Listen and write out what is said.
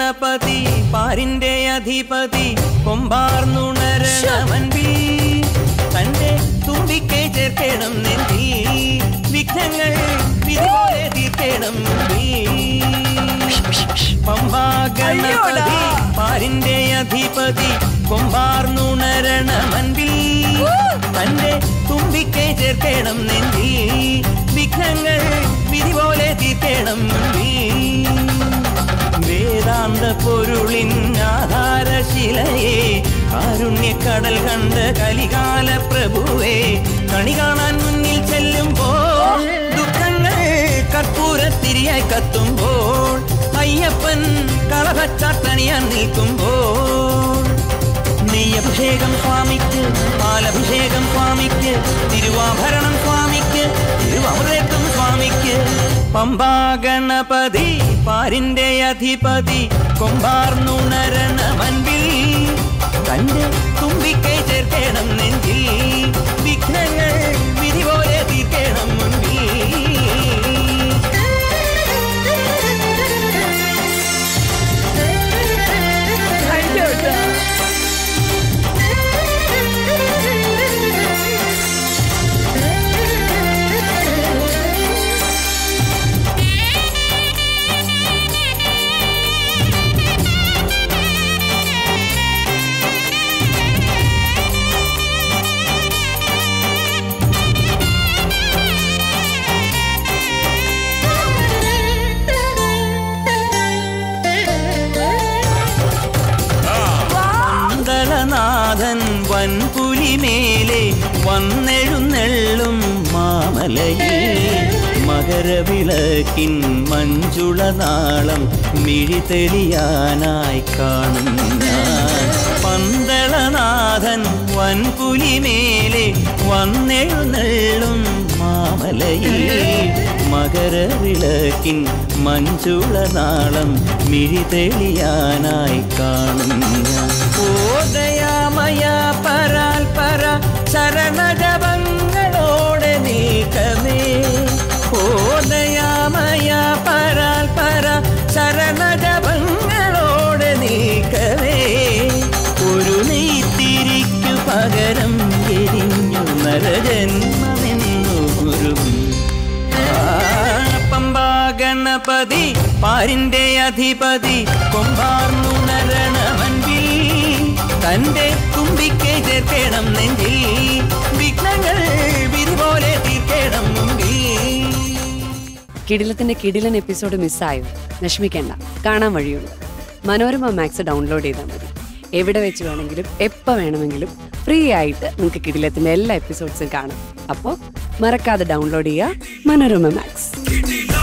ഗണപതി പാരിന്റെ അധിപതി കൊമ്പാർന്നുണരണവൻപി തന്റെ തുമ്പിക്കെ ചേർക്കണം നെഞ്ചി വിഘ്നങ്ങൾ വിധിപോലെ തീർക്കണം മുമ്പിൽ. പമ്പാ ഗണപതി പാരിന്റെ അധിപതി കൊമ്പാർന്നുണരണമൻപിൽ തന്റെ തുമ്പിക്കെ ചേർക്കണം നെഞ്ചി വിഘ്നങ്ങൾ വിധിപോലെ തീർക്കണം മുമ്പിൽ. വേദാന്ത പൊരുളിൻ ആധാരശിലയെ കാരുണ്യക്കടൽ കണ്ട കലികാല പ്രഭുവേ കണി കാണാൻ മുന്നിൽ ചെല്ലുമ്പോൾ ദുഃഖങ്ങൾ കർപ്പൂരത്തിരിയായി കത്തുമ്പോൾ അയ്യപ്പൻ കളഭച്ചാട്ടണിയാൻ നിൽക്കുമ്പോൾ നെയ്യഭിഷേകം സ്വാമിക്ക് പാലഭിഷേകം സ്വാമിക്ക് തിരുവാഭരണം സ്വാമിക്ക് തിരുവമൃതത്വം സ്വാമിക്ക് പമ്പാ ഗണപതി പാരിന്റെ അധിപതി കൊമ്പാർന്നുണരണ മൻപിൽ തന്റെ തുമ്പിക്കൈ ചേർക്കണം നെഞ്ചിൽ വിഘ്നങ്ങൾ വിധി പോലെ തീർക്കണം മുൻപിൽ മണ്ഡലനാഥൻ വൻപുലിമേലെ വന്നെഴുന്നെള്ളും മാമലയിൽ മകരവിളക്കിൻ മഞ്ജുളനാളം മിഴിതെളിയാനായി കാണും ഞാൻ പന്തളനാഥൻ വൻപുലിമേലെ വന്നെഴുന്നെള്ളും മാമലയിൽ മകരവിളക്കിൻ മഞ്ജുളനാളം മിഴിതെളിയാനായി കാണും ഞാൻ ഓദയാമയ പരാൽ പര ശരണജപങ്ങളോടെ നീക്കമേ ഓദയാമയ പരാൽ പര ശരണജപങ്ങളോടെ നീക്കമേ ഒരു നെയ്ത്തിരിക്കു പകരം എരിഞ്ഞു നരജന്മമെന്നൊരു പമ്പാ ഗണപതി പാരിന്റെ അധിപതി കൊമ്പാർന്നുണരണമൻപിൽ തന്റെ തുമ്പിക്കെ ചേർക്കണം നെഞ്ചിൽ വിഘ്നങ്ങൾ വിധി പോലെ തീർക്കണം മുമ്പിൽ കിടിലത്തിന്റെ കിടിലൻ എപ്പിസോഡ് മിസ്സായോ വിഷമിക്കേണ്ട കാണാൻ വഴിയുള്ളൂ മനോരമ മാക്സ് ഡൗൺലോഡ് ചെയ്താൽ മതി എവിടെ വെച്ച് വേണമെങ്കിലും എപ്പോൾ വേണമെങ്കിലും ഫ്രീ ആയിട്ട് നിങ്ങൾക്ക് കിടിലത്തിന്റെ എല്ലാ എപ്പിസോഡ്സും കാണാം അപ്പോൾ മറക്കാതെ ഡൗൺലോഡ് ചെയ്യുക മനോരമ മാക്സ്